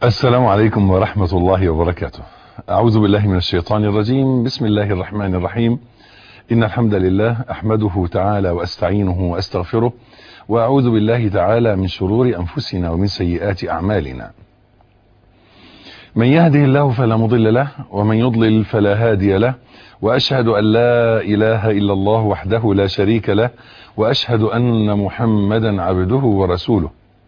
السلام عليكم ورحمة الله وبركاته أعوذ بالله من الشيطان الرجيم بسم الله الرحمن الرحيم إن الحمد لله أحمده تعالى وأستعينه وأستغفره وأعوذ بالله تعالى من شرور أنفسنا ومن سيئات أعمالنا من يهده الله فلا مضل له ومن يضلل فلا هادي له وأشهد أن لا إله إلا الله وحده لا شريك له وأشهد أن محمدا عبده ورسوله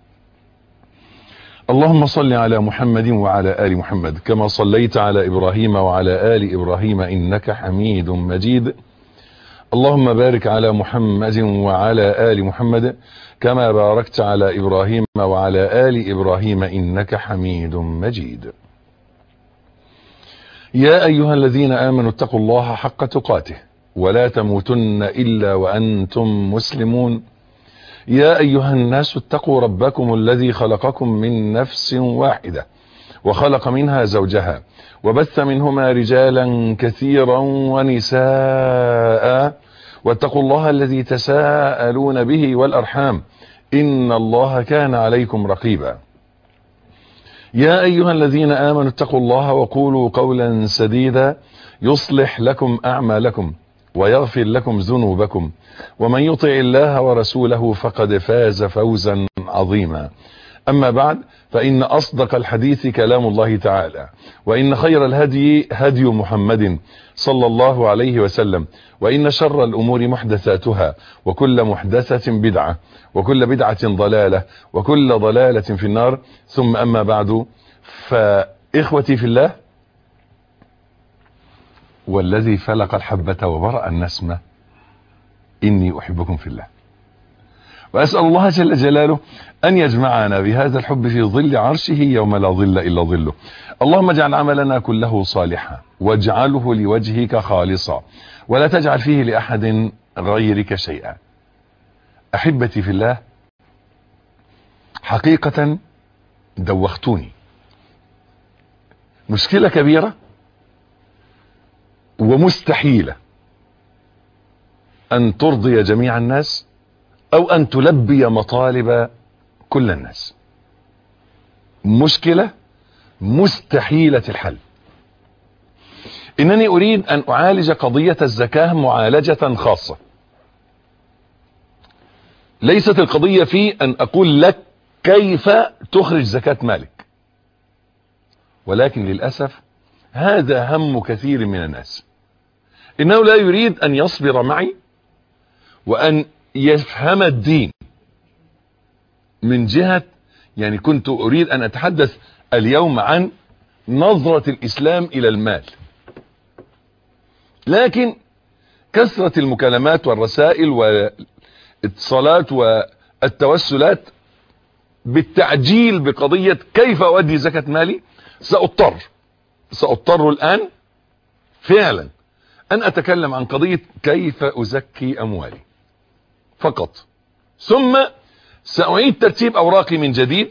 اللهم صل على محمد وعلى آل محمد كما صليت على إبراهيم وعلى آل إبراهيم إنك حميد مجيد اللهم بارك على محمد وعلى آل محمد كما باركت على إبراهيم وعلى آل إبراهيم إنك حميد مجيد يا أيها الذين آمنوا اتقوا الله حق تقاته ولا تموتن إلا وأنتم مسلمون يا أيها الناس اتقوا ربكم الذي خلقكم من نفس واحدة وخلق منها زوجها وبث منهما رجالا كثيرا ونساء واتقوا الله الذي تساءلون به والأرحام إن الله كان عليكم رقيبا يا أيها الذين آمنوا اتقوا الله وقولوا قولا سديدا يصلح لكم أعمالكم ويغفر لكم ذنوبكم ومن يطع الله ورسوله فقد فاز فوزا عظيما أما بعد فإن أصدق الحديث كلام الله تعالى وإن خير الهدي هدي محمد صلى الله عليه وسلم وإن شر الأمور محدثاتها وكل محدثة بدعة وكل بدعة ضلالة وكل ضلالة في النار ثم أما بعد فإخوتي في الله والذي فلق الحبة وبرأ النسمة إني أحبكم في الله وأسأل الله جل جلاله أن يجمعنا بهذا الحب في ظل عرشه يوم لا ظل إلا ظله اللهم اجعل عملنا كله صالحا واجعله لوجهك خالصا ولا تجعل فيه لأحد غيرك شيئا أحبتي في الله حقيقة دوختوني مشكلة كبيرة ومستحيلة أن ترضي جميع الناس أو أن تلبي مطالب كل الناس مشكلة مستحيلة الحل إنني أريد أن أعالج قضية الزكاة معالجة خاصة ليست القضية في أن أقول لك كيف تخرج زكاة مالك ولكن للأسف هذا هم كثير من الناس إنه لا يريد أن يصبر معي وأن يفهم الدين من جهة يعني كنت أريد أن أتحدث اليوم عن نظرة الإسلام إلى المال لكن كثرة المكالمات والرسائل والاتصالات والتوسلات بالتعجيل بقضية كيف أودي زكاة مالي سأضطر سأضطر الآن فعلا أن أتكلم عن قضية كيف أزكي أموالي فقط ثم سأعيد ترتيب أوراقي من جديد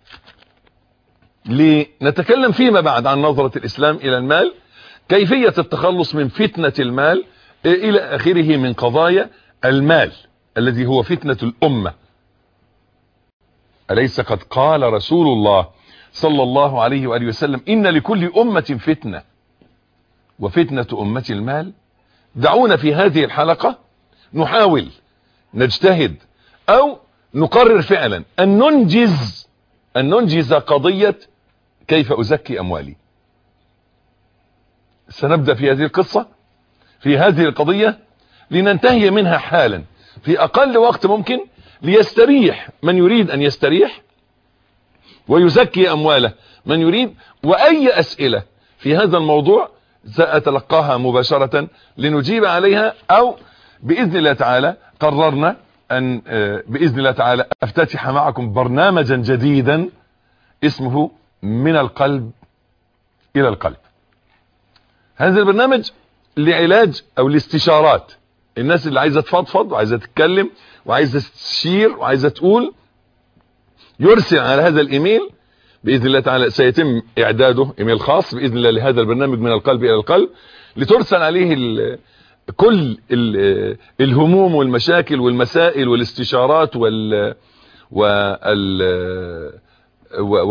لنتكلم فيما بعد عن نظرة الإسلام إلى المال كيفية التخلص من فتنة المال إلى آخره من قضايا المال الذي هو فتنة الأمة أليس قد قال رسول الله صلى الله عليه وآله وسلم إن لكل أمة فتنة وفتنة أمة المال دعونا في هذه الحلقة نحاول نجتهد أو نقرر فعلا أن ننجز أن ننجز قضية كيف أزكي أموالي سنبدأ في هذه القصة في هذه القضية لننتهي منها حالا في أقل وقت ممكن ليستريح من يريد أن يستريح ويزكي أمواله من يريد وأي أسئلة في هذا الموضوع سأتلقاها مباشرة لنجيب عليها أو بإذن الله تعالى قررنا أن بإذن الله تعالى أفتتح معكم برنامجا جديدا اسمه من القلب إلى القلب هذا البرنامج لعلاج أو لاستشارات الناس اللي عايزة تفضفض وعايزة تتكلم وعايزة تستشير وعايزة تقول يرسل على هذا الإيميل بإذن الله تعالى سيتم إعداده إيميل خاص بإذن الله لهذا البرنامج من القلب إلى القلب لترسل عليه ال كل ال الهموم والمشاكل والمسائل والاستشارات وال وال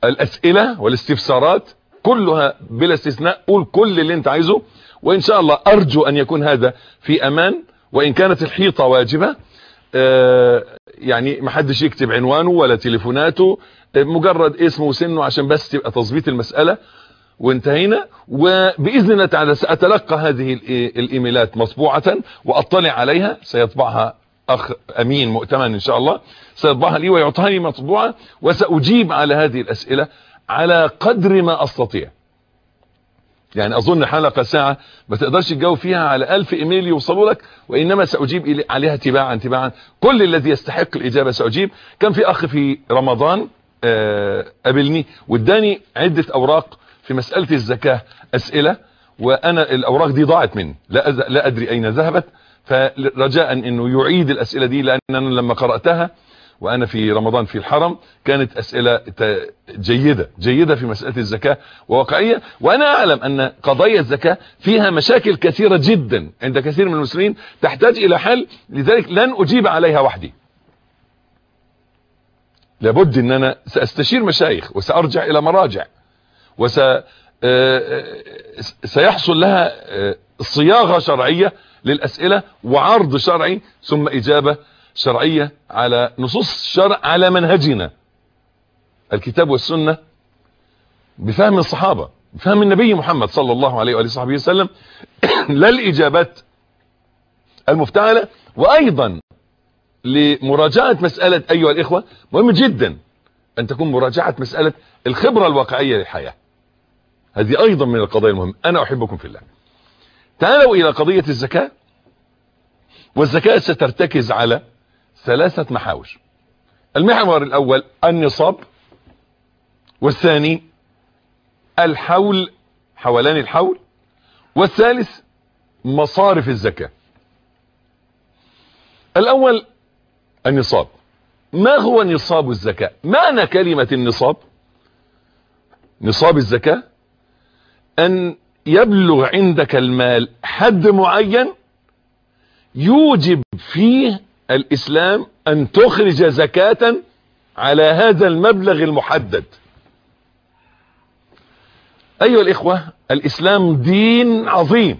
الاسئلة والاستفسارات كلها بلا استثناء قول كل اللي انت عايزه وان شاء الله ارجو ان يكون هذا في امان وان كانت الحيطة واجبة آه يعني ما حدش يكتب عنوانه ولا تليفوناته مجرد اسمه وسنه عشان بس تبقى تظبيط المسألة وانتهينا وبإذن الله تعالى سأتلقى هذه الإيميلات مطبوعة وأطلع عليها سيطبعها أخ أمين مؤتمن إن شاء الله سيطبعها لي ويعطيها لي مطبوعة وسأجيب على هذه الأسئلة على قدر ما أستطيع يعني أظن حلقة ساعة ما تقدرش تجاوب فيها على ألف إيميل يوصلوا لك وإنما سأجيب عليها تباعا تباعا كل الذي يستحق الإجابة سأجيب كان في أخ في رمضان قابلني واداني عدة أوراق في مسألة الزكاة أسئلة وأنا الأوراق دي ضاعت مني لا, لا أدري أين ذهبت فرجاء أنه يعيد الأسئلة دي لأن أنا لما قرأتها وأنا في رمضان في الحرم كانت أسئلة جيدة جيدة في مسألة الزكاة وواقعية وأنا أعلم أن قضايا الزكاة فيها مشاكل كثيرة جدا عند كثير من المسلمين تحتاج إلى حل لذلك لن أجيب عليها وحدي لابد ان انا ساستشير مشايخ وسارجع الى مراجع وس سيحصل لها صياغة شرعية للأسئلة وعرض شرعي ثم إجابة شرعية على نصوص الشرع على منهجنا الكتاب والسنة بفهم الصحابة بفهم النبي محمد صلى الله عليه وآله وصحبه وسلم لا الإجابات المفتعلة وأيضا لمراجعة مسألة أيها الإخوة مهم جدا أن تكون مراجعة مسألة الخبرة الواقعية للحياة هذه أيضا من القضايا المهمة أنا أحبكم في الله تعالوا إلى قضية الزكاة والزكاة سترتكز على ثلاثة محاور المحور الأول النصاب والثاني الحول حولان الحول والثالث مصارف الزكاة الأول النصاب ما هو نصاب الزكاة معنى كلمة النصاب نصاب الزكاة أن يبلغ عندك المال حد معين يوجب فيه الإسلام أن تخرج زكاة على هذا المبلغ المحدد أيها الإخوة الإسلام دين عظيم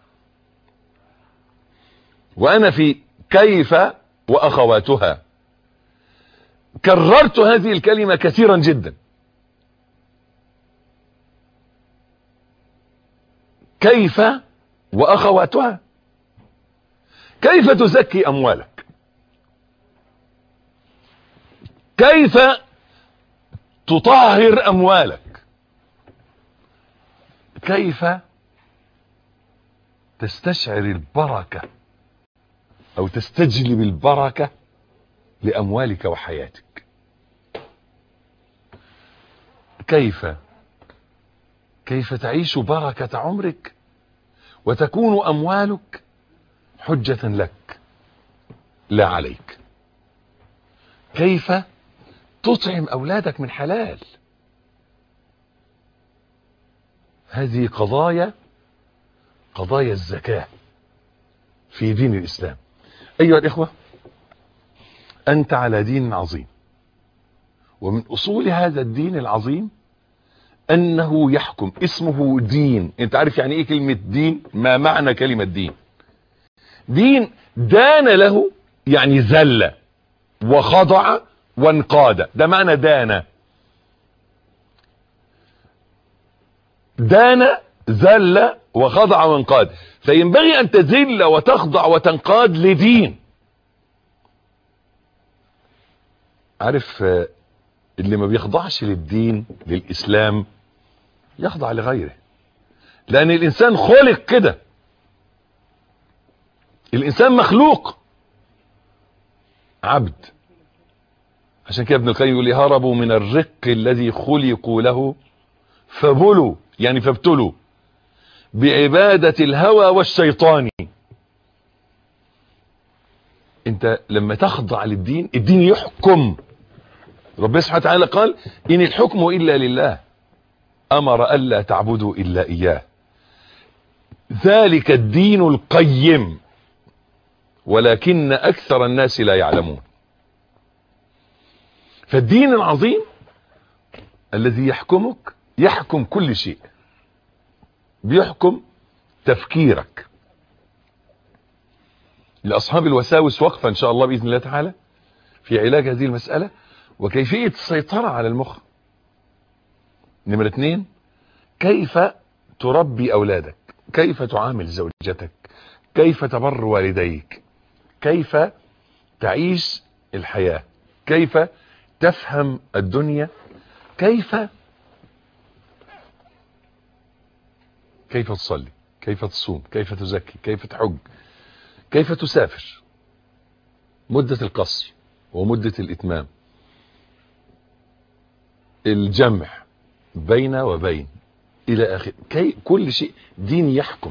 وأنا في كيف وأخواتها كررت هذه الكلمة كثيرا جدا كيف وأخواتها كيف تزكي أموالك كيف تطهر أموالك كيف تستشعر البركة أو تستجلب البركة لأموالك وحياتك كيف كيف تعيش بركة عمرك وتكون أموالك حجة لك لا عليك كيف تطعم أولادك من حلال هذه قضايا قضايا الزكاة في دين الإسلام أيها الإخوة أنت على دين عظيم ومن أصول هذا الدين العظيم أنه يحكم اسمه دين أنت عارف يعني إيه كلمة دين ما معنى كلمة دين دين دان له يعني ذل وخضع وانقاد ده معنى دان دان ذل وخضع وانقاد فينبغي ان تذل وتخضع وتنقاد لدين عارف اللي ما بيخضعش للدين للاسلام يخضع لغيره لان الانسان خلق كده الانسان مخلوق عبد عشان كده ابن القيم يقول هربوا من الرق الذي خلقوا له فبلوا يعني فابتلوا بعبادة الهوى والشيطان انت لما تخضع للدين الدين يحكم ربنا سبحانه وتعالى قال ان الحكم الا لله امر الا تعبدوا الا اياه ذلك الدين القيم ولكن اكثر الناس لا يعلمون فالدين العظيم الذي يحكمك يحكم كل شيء بيحكم تفكيرك لأصحاب الوساوس وقفة إن شاء الله بإذن الله تعالى في علاج هذه المسألة وكيفية السيطرة على المخ نمرة اثنين كيف تربي أولادك كيف تعامل زوجتك كيف تبر والديك كيف تعيش الحياة كيف تفهم الدنيا كيف كيف تصلي كيف تصوم كيف تزكي كيف تحج كيف تسافر مدة القصر ومدة الإتمام الجمع بين وبين إلى آخر كي كل شيء دين يحكم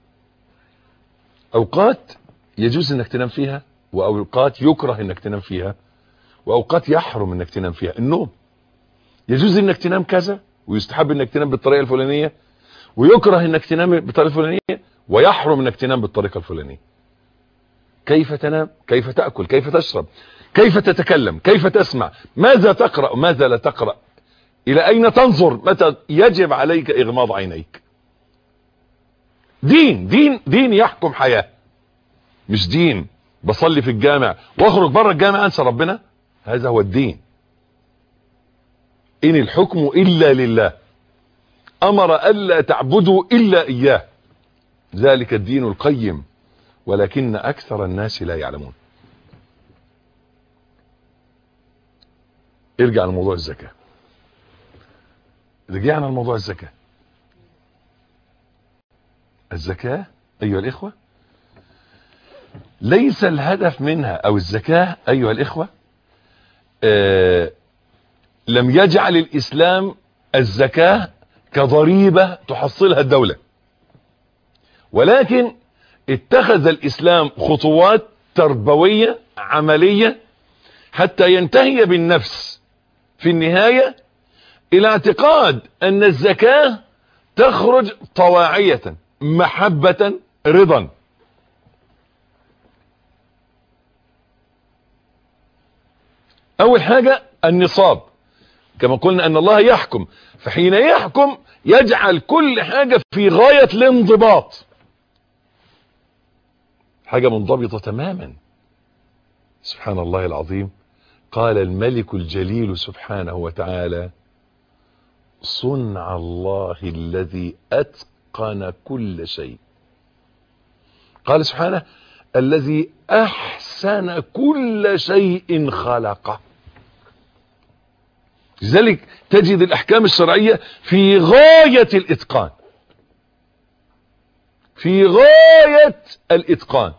أوقات يجوز أنك تنام فيها وأوقات يكره أنك تنام فيها وأوقات يحرم أنك تنام فيها النوم يجوز أنك تنام كذا ويستحب أنك تنام بالطريقة الفلانية ويكره أنك تنام بالطريقة الفلانية ويحرم أنك تنام بالطريقة الفلانية كيف تنام كيف تأكل كيف تشرب كيف تتكلم كيف تسمع ماذا تقرأ ماذا لا تقرأ إلى أين تنظر متى يجب عليك إغماض عينيك دين دين دين يحكم حياة مش دين بصلي في الجامع واخرج بره الجامع انسى ربنا هذا هو الدين إن الحكم إلا لله أمر ألا تعبدوا إلا إياه ذلك الدين القيم ولكن أكثر الناس لا يعلمون ارجع لموضوع الزكاة رجعنا لموضوع الزكاة الزكاة أيها الإخوة ليس الهدف منها أو الزكاة أيها الإخوة آه لم يجعل الإسلام الزكاة كضريبة تحصلها الدولة ولكن اتخذ الإسلام خطوات تربوية عملية حتى ينتهي بالنفس في النهاية الى اعتقاد ان الزكاة تخرج طواعية محبة رضا اول حاجة النصاب كما قلنا ان الله يحكم فحين يحكم يجعل كل حاجة في غاية الانضباط حاجة منضبطة تماما سبحان الله العظيم قال الملك الجليل سبحانه وتعالى صنع الله الذي أتقن كل شيء قال سبحانه الذي أحسن كل شيء خلقه لذلك تجد الأحكام الشرعية في غاية الإتقان في غاية الإتقان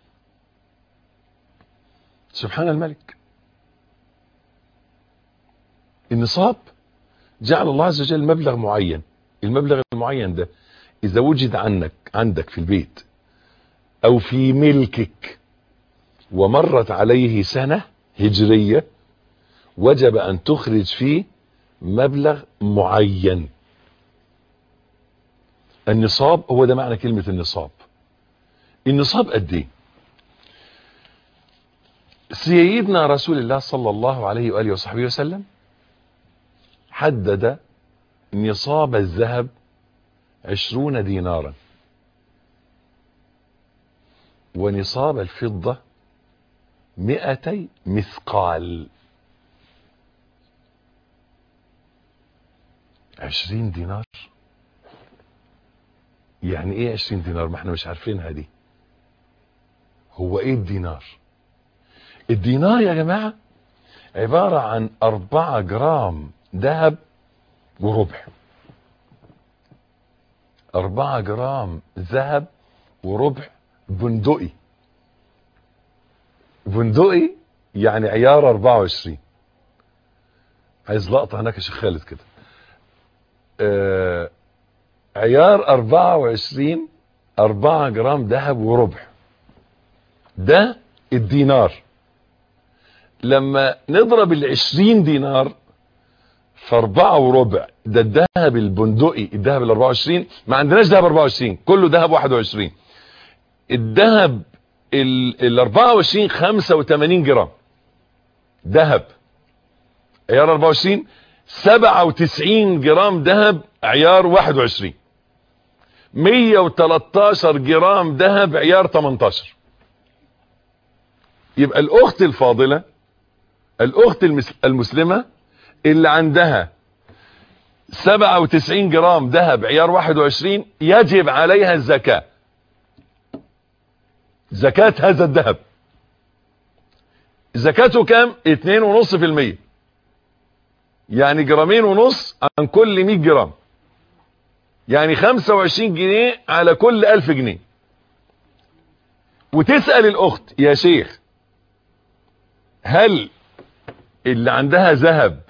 سبحان الملك النصاب جعل الله عز وجل مبلغ معين المبلغ المعين ده اذا وجد عنك عندك في البيت او في ملكك ومرت عليه سنة هجرية وجب ان تخرج فيه مبلغ معين النصاب هو ده معنى كلمة النصاب النصاب قد ايه سيدنا رسول الله صلى الله عليه وآله وصحبه وسلم حدد نصاب الذهب عشرون دينارا ونصاب الفضة مئتي مثقال عشرين دينار يعني ايه عشرين دينار ما احنا مش عارفينها دي هو ايه الدينار الدينار يا جماعة عبارة عن اربعة جرام ذهب وربع اربعة جرام ذهب وربع بندقي بندقي يعني عيار 24 عايز لقطة هناك يا شيخ خالد كده آه عيار 24 4 جرام ذهب وربع ده الدينار لما نضرب العشرين دينار في اربعة وربع ده الذهب البندقي الذهب ال 24 ما عندناش ذهب 24 كله ذهب 21 الذهب ال 24 85 جرام ذهب عيار 24 97 جرام ذهب عيار 21 113 جرام ذهب عيار 18 يبقى الاخت الفاضلة الاخت المس- المسلمة اللي عندها 97 جرام ذهب عيار 21 يجب عليها الزكاة زكاة هذا الذهب زكاته كام 2.5% يعني جرامين ونص عن كل 100 جرام يعني 25 جنيه على كل 1000 جنيه وتسأل الاخت يا شيخ هل اللي عندها ذهب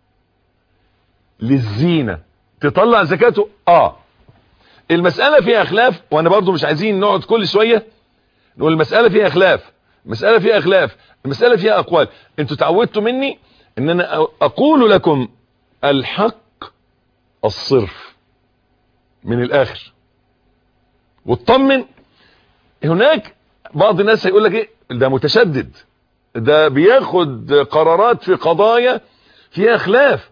للزينة تطلع زكاته اه المسألة فيها خلاف وانا برضو مش عايزين نقعد كل شوية نقول المسألة فيها خلاف المسألة فيها خلاف المسألة فيها اقوال انتوا تعودتوا مني ان انا اقول لكم الحق الصرف من الاخر واطمن هناك بعض الناس هيقول لك ايه ده متشدد ده بياخد قرارات في قضايا فيها خلاف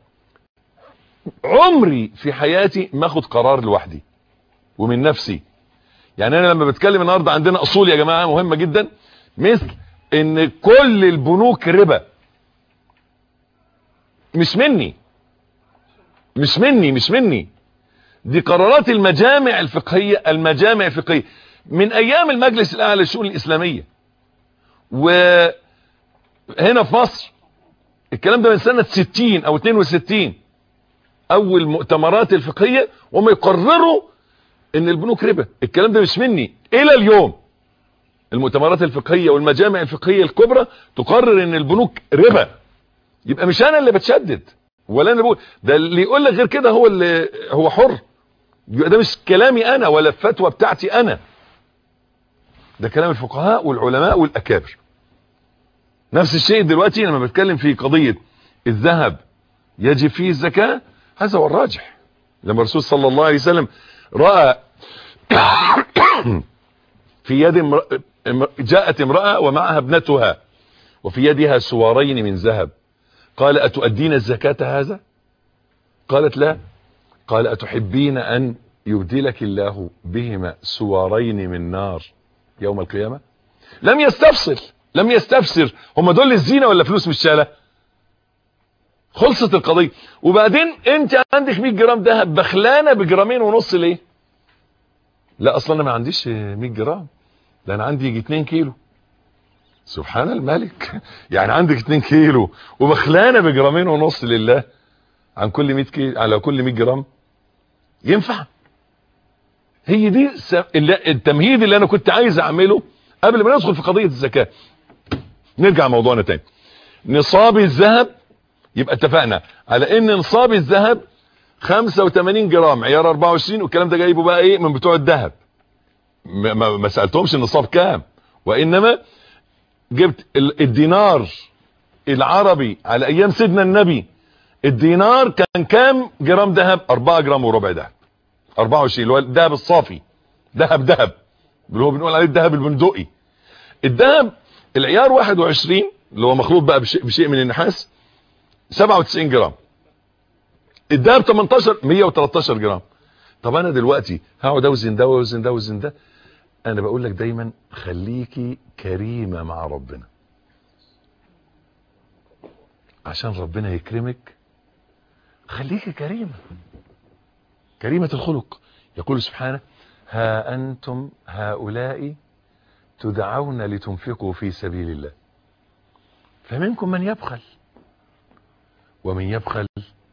عمري في حياتي ما اخد قرار لوحدي ومن نفسي يعني انا لما بتكلم النهارده عندنا اصول يا جماعه مهمه جدا مثل ان كل البنوك ربا مش مني مش مني مش مني دي قرارات المجامع الفقهيه المجامع الفقهيه من ايام المجلس الاعلى للشؤون الاسلاميه وهنا في مصر الكلام ده من سنه 60 او 62 اول مؤتمرات الفقهيه وهم يقرروا ان البنوك ربا الكلام ده مش مني الى اليوم المؤتمرات الفقهيه والمجامع الفقهيه الكبرى تقرر ان البنوك ربا يبقى مش انا اللي بتشدد ولا انا بقول ده اللي يقول لك غير كده هو اللي هو حر يبقى ده مش كلامي انا ولا الفتوى بتاعتي انا ده كلام الفقهاء والعلماء والاكابر نفس الشيء دلوقتي لما بتكلم في قضيه الذهب يجب فيه الزكاه هذا هو الراجح لما الرسول صلى الله عليه وسلم راى في يد امرأة جاءت امرأة ومعها ابنتها وفي يدها سوارين من ذهب قال أتؤدين الزكاة هذا قالت لا قال أتحبين أن يبدلك الله بهما سوارين من نار يوم القيامة لم يستفصل لم يستفسر هم دول الزينة ولا فلوس مش شالة خلصت القضية وبعدين انت عندك 100 جرام دهب بخلانة بجرامين ونص ليه لا اصلا انا ما عنديش 100 جرام ده انا عندي يجي 2 كيلو سبحان الملك يعني عندك 2 كيلو وبخلانه بجرامين ونص لله عن كل 100 كيلو على كل 100 جرام ينفع هي دي التمهيد اللي انا كنت عايز اعمله قبل ما ندخل في قضيه الزكاه نرجع موضوعنا تاني نصاب الذهب يبقى اتفقنا على ان نصاب الذهب 85 جرام عيار 24 والكلام ده جايبه بقى ايه من بتوع الذهب ما, ما, ما سالتهمش النصاب كام وانما جبت الدينار العربي على ايام سيدنا النبي الدينار كان كام جرام ذهب 4 جرام وربع ذهب 24 اللي هو الذهب الصافي ذهب ذهب اللي هو بنقول عليه الذهب البندقي الذهب العيار 21 اللي هو مخلوط بقى بشيء, بشيء من النحاس 97 جرام الدهب 18 113 جرام طب انا دلوقتي هقعد اوزن ده واوزن ده واوزن ده انا بقول لك دايما خليكي كريمه مع ربنا عشان ربنا يكرمك خليكي كريمه كريمه الخلق يقول سبحانه ها انتم هؤلاء تدعون لتنفقوا في سبيل الله فمنكم من يبخل ومن يبخل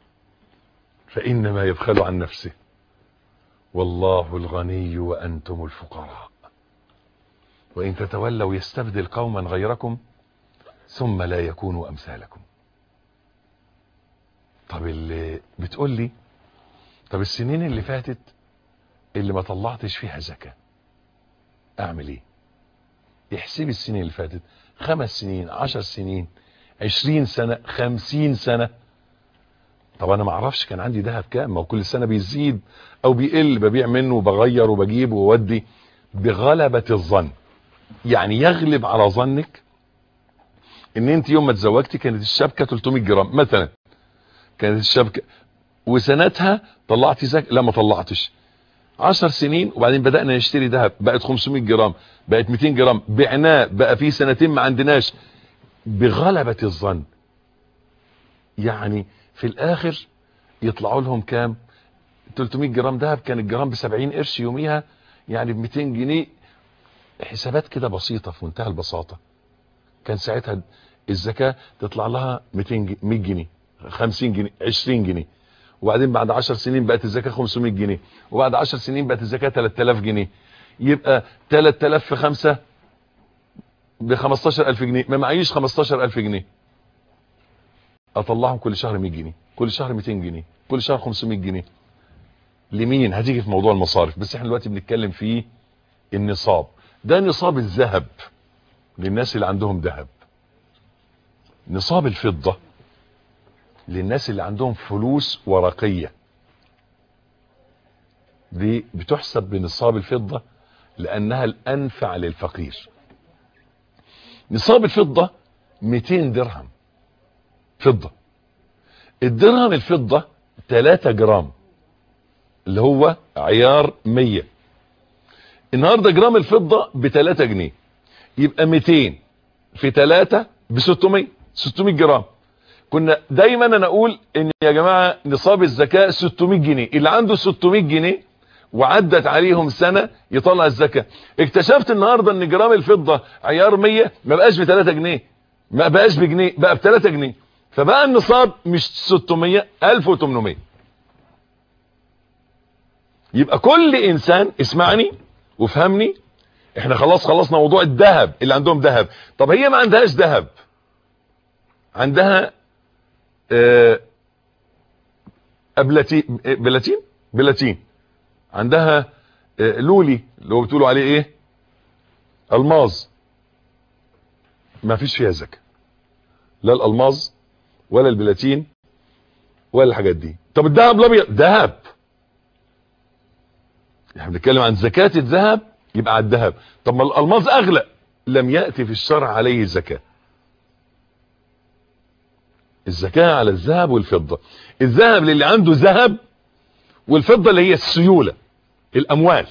فإنما يبخل عن نفسه والله الغني وأنتم الفقراء وإن تتولوا يستبدل قوما غيركم ثم لا يكونوا أمثالكم طب اللي بتقول لي طب السنين اللي فاتت اللي ما طلعتش فيها زكاة أعمل إيه احسبي السنين اللي فاتت خمس سنين عشر سنين عشرين سنة خمسين سنة طب انا ما اعرفش كان عندي ذهب كام ما هو كل سنه بيزيد او بيقل ببيع منه وبغير وبجيب وودي بغلبه الظن يعني يغلب على ظنك ان انت يوم ما تزوجتي كانت الشبكه 300 جرام مثلا كانت الشبكة وسنتها طلعت زكاة لا ما طلعتش عشر سنين وبعدين بدأنا نشتري ذهب بقت 500 جرام بقت 200 جرام بعناه بقى في سنتين ما عندناش بغلبة الظن يعني في الاخر يطلعوا لهم كام 300 جرام ذهب كان الجرام ب 70 قرش يوميها يعني ب 200 جنيه حسابات كده بسيطة في منتهى البساطة كان ساعتها الزكاة تطلع لها 200 جنيه 100 جنيه 50 جنيه 20 جنيه وبعدين بعد 10 سنين بقت الزكاة 500 جنيه وبعد 10 سنين بقت الزكاة 3000 جنيه يبقى 3000 في 5 ب 15000 جنيه ما معيش 15000 جنيه اطلعهم كل شهر 100 جنيه كل شهر 200 جنيه كل شهر 500 جنيه لمين هتيجي في موضوع المصارف بس احنا دلوقتي بنتكلم في النصاب ده نصاب الذهب للناس اللي عندهم ذهب نصاب الفضة للناس اللي عندهم فلوس ورقية دي بتحسب بنصاب الفضة لأنها الأنفع للفقير نصاب الفضة 200 درهم فضة الدرهم الفضة 3 جرام اللي هو عيار 100 النهاردة جرام الفضة ب 3 جنيه يبقى 200 في 3 ب 600 600 جرام كنا دايما انا اقول ان يا جماعة نصاب الزكاة 600 جنيه اللي عنده 600 جنيه وعدت عليهم سنة يطلع الزكاة اكتشفت النهاردة ان جرام الفضة عيار 100 ما بقاش ب 3 جنيه ما بقاش بجنيه بقى ب 3 جنيه فبقى النصاب مش 600 1800 يبقى كل انسان اسمعني وافهمني احنا خلاص خلصنا موضوع الذهب اللي عندهم ذهب طب هي ما عندهاش ذهب عندها آه ابلاتين بلاتين بلاتين عندها آه لولي اللي هو بتقولوا عليه ايه الماظ ما فيش فيها زكاه لا الالماظ ولا البلاتين ولا الحاجات دي طب الذهب الابيض ذهب احنا بنتكلم عن زكاة الذهب يبقى على الذهب طب ما الالماظ اغلى لم يأتي في الشرع عليه زكاة الزكاة على الذهب والفضة الذهب للي عنده ذهب والفضة اللي هي السيولة الاموال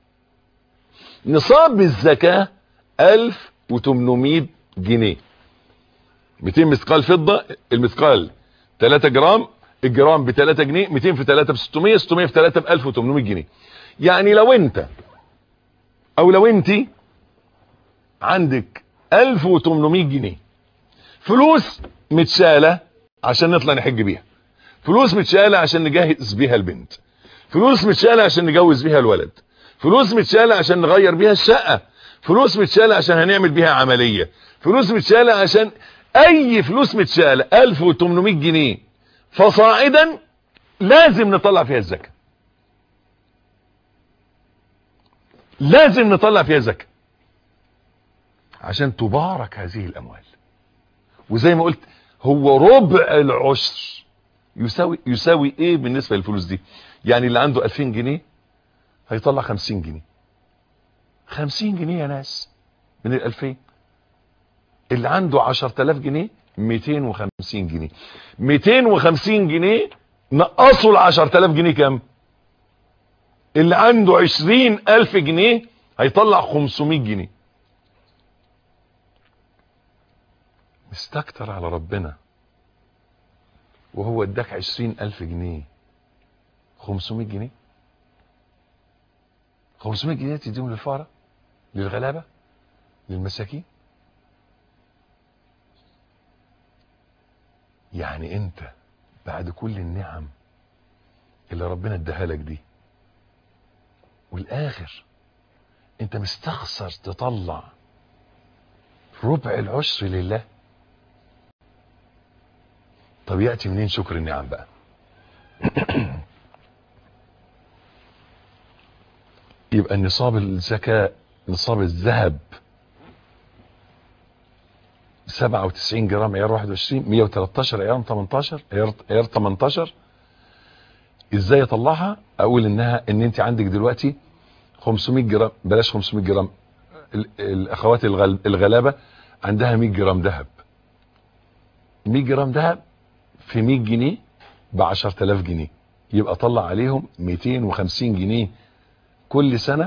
نصاب الزكاة 1800 جنيه 200 مثقال فضة المثقال 3 جرام الجرام ب 3 جنيه 200 في 3 ب 600 600 في 3 ب 1800 جنيه يعني لو انت او لو انت عندك 1800 جنيه فلوس متشالة عشان نطلع نحج بيها فلوس متشالة عشان نجهز بيها البنت فلوس متشالة عشان نجوز بيها الولد فلوس متشالة عشان نغير بيها الشقة فلوس متشالة عشان هنعمل بيها عملية فلوس متشالة عشان اي فلوس متشالة 1800 جنيه فصاعدا لازم نطلع فيها الزكاة لازم نطلع فيها زكاة عشان تبارك هذه الاموال وزي ما قلت هو ربع العشر يساوي يساوي ايه بالنسبة للفلوس دي يعني اللي عنده 2000 جنيه هيطلع 50 جنيه 50 جنيه يا ناس من ال 2000 اللي عنده 10000 جنيه 250 جنيه 250 جنيه نقصوا ال 10000 جنيه كام اللي عنده 20000 جنيه هيطلع 500 جنيه استكتر على ربنا وهو اداك 20000 جنيه 500 جنيه 500 جنيه تديهم للفقراء للغلابه للمساكين يعني انت بعد كل النعم اللي ربنا اداها لك دي والاخر انت مستخسر تطلع ربع العشر لله طب ياتي منين شكر النعم بقى يبقى النصاب الزكاة نصاب الذهب 97 جرام عيار 21 113 عيار 18 عيار عيار 18 ازاي اطلعها اقول انها ان انت عندك دلوقتي 500 جرام بلاش 500 جرام ال- الاخوات الغل- الغلابه عندها 100 جرام ذهب 100 جرام ذهب في 100 جنيه ب 10000 جنيه يبقى طلع عليهم 250 جنيه كل سنة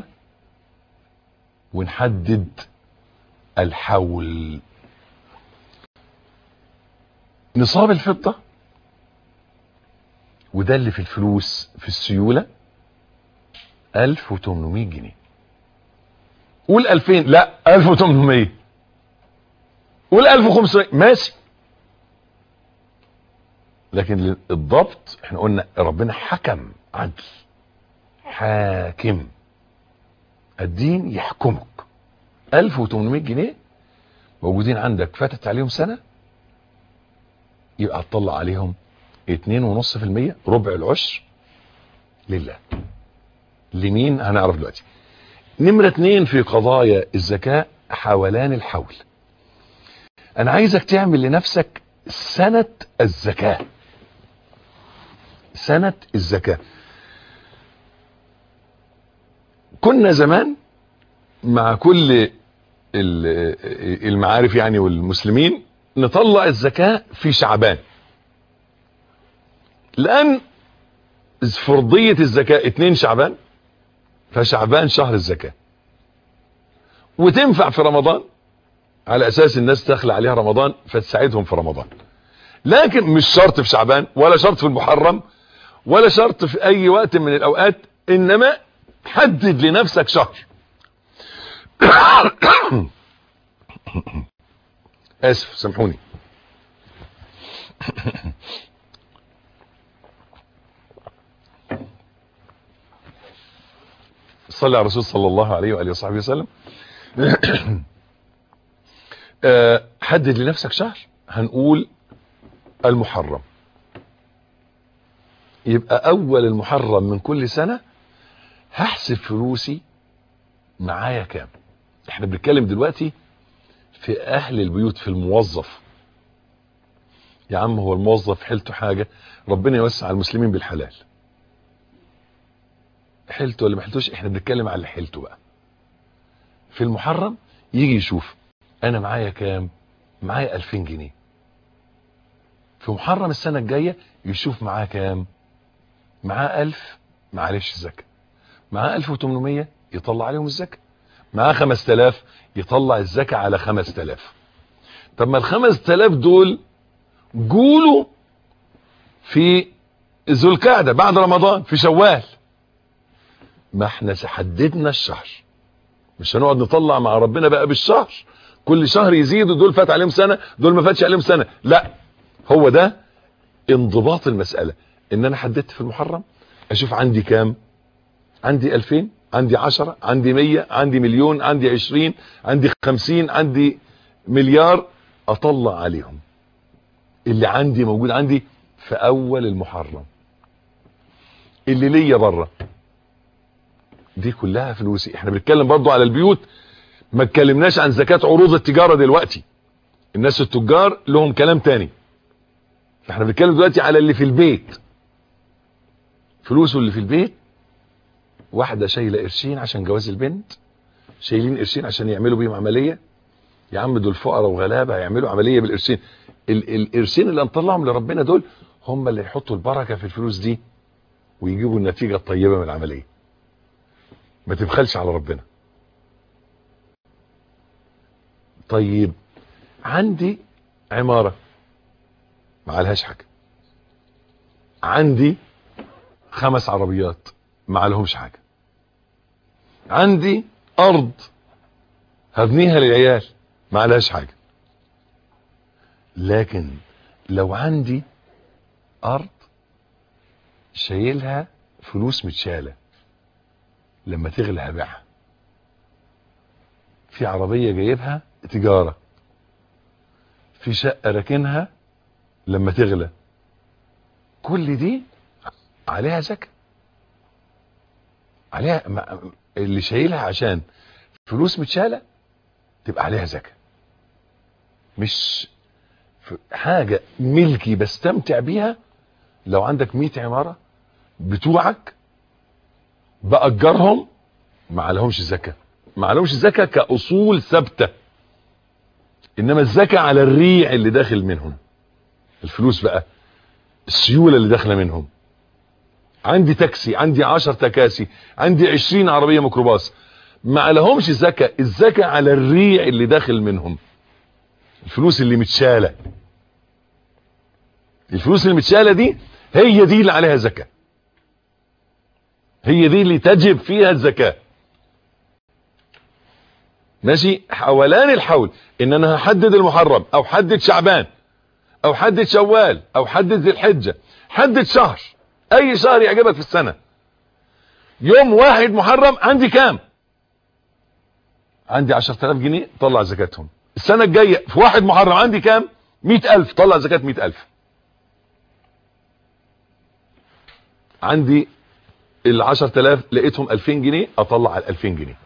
ونحدد الحول نصاب الفضة وده اللي في الفلوس في السيولة 1800 جنيه قول 2000 لا 1800 قول 1500 ماشي لكن الضبط احنا قلنا ربنا حكم عدل حاكم الدين يحكمك 1800 جنيه موجودين عندك فاتت عليهم سنة يبقى هتطلع عليهم 2.5% ربع العشر لله لمين هنعرف دلوقتي نمرة اتنين في قضايا الزكاة حولان الحول انا عايزك تعمل لنفسك سنة الزكاة سنة الزكاة كنا زمان مع كل المعارف يعني والمسلمين نطلع الزكاة في شعبان لان فرضية الزكاة اتنين شعبان فشعبان شهر الزكاة وتنفع في رمضان على اساس الناس تخلع عليها رمضان فتساعدهم في رمضان لكن مش شرط في شعبان ولا شرط في المحرم ولا شرط في اي وقت من الاوقات انما حدد لنفسك شهر اسف سامحوني صلى على الرسول صلى الله عليه واله وصحبه وسلم حدد لنفسك شهر هنقول المحرم يبقى اول المحرم من كل سنة هحسب فلوسي معايا كام احنا بنتكلم دلوقتي في اهل البيوت في الموظف يا عم هو الموظف حيلته حاجة ربنا يوسع المسلمين بالحلال حيلته ولا ما حيلتوش احنا بنتكلم على حيلته بقى في المحرم يجي يشوف انا معايا كام معايا 2000 جنيه في محرم السنة الجاية يشوف معاه كام معاه 1000 معلش زكاة معاه 1800 يطلع عليهم الزكاة معاه 5000 يطلع الزكاة على 5000 طب ما ال 5000 دول قولوا في ذو القعده بعد رمضان في شوال ما احنا حددنا الشهر مش هنقعد نطلع مع ربنا بقى بالشهر كل شهر يزيدوا دول فات عليهم سنة دول ما فاتش عليهم سنة لا هو ده انضباط المسألة ان انا حددت في المحرم اشوف عندي كام عندي الفين عندي عشرة عندي مية عندي مليون عندي عشرين عندي خمسين عندي مليار اطلع عليهم اللي عندي موجود عندي في اول المحرم اللي ليا بره دي كلها فلوسي احنا بنتكلم برضو على البيوت ما اتكلمناش عن زكاة عروض التجارة دلوقتي الناس التجار لهم كلام تاني احنا بنتكلم دلوقتي على اللي في البيت فلوسه اللي في البيت واحدة شايلة قرشين عشان جواز البنت شايلين قرشين عشان يعملوا بيهم عملية يا عم دول فقراء وغلابة هيعملوا عملية بالقرشين القرشين اللي هنطلعهم لربنا دول هم اللي يحطوا البركة في الفلوس دي ويجيبوا النتيجة الطيبة من العملية ما تبخلش على ربنا طيب عندي عمارة ما عليهاش حاجة عندي خمس عربيات ما عليهمش حاجة عندي ارض هبنيها للعيال ما عليهاش حاجة لكن لو عندي ارض شايلها فلوس متشالة لما تغلى هبيعها في عربية جايبها تجارة في شقة راكنها لما تغلى كل دي عليها زكاة عليها اللي شايلها عشان فلوس متشالة تبقى عليها زكاة مش حاجة ملكي بستمتع بيها لو عندك 100 عمارة بتوعك بأجرهم ما عليهمش زكاة ما عليهمش زكاة كأصول ثابتة انما الزكاة على الريع اللي داخل منهم الفلوس بقى السيولة اللي داخله منهم عندي تاكسي عندي عشر تكاسي عندي عشرين عربية ميكروباص ما عليهمش زكاة الزكاة على الريع اللي داخل منهم الفلوس اللي متشالة الفلوس اللي متشالة دي هي دي اللي عليها زكاة هي دي اللي تجب فيها الزكاة ماشي حولان الحول ان انا هحدد المحرم او حدد شعبان او حدد شوال او حدد ذي الحجة حدد شهر اي شهر يعجبك في السنة يوم واحد محرم عندي كام عندي عشرة الاف جنيه طلع زكاتهم السنة الجاية في واحد محرم عندي كام مئة الف طلع زكاة مئة الف عندي العشر تلاف لقيتهم الفين جنيه اطلع على الالفين جنيه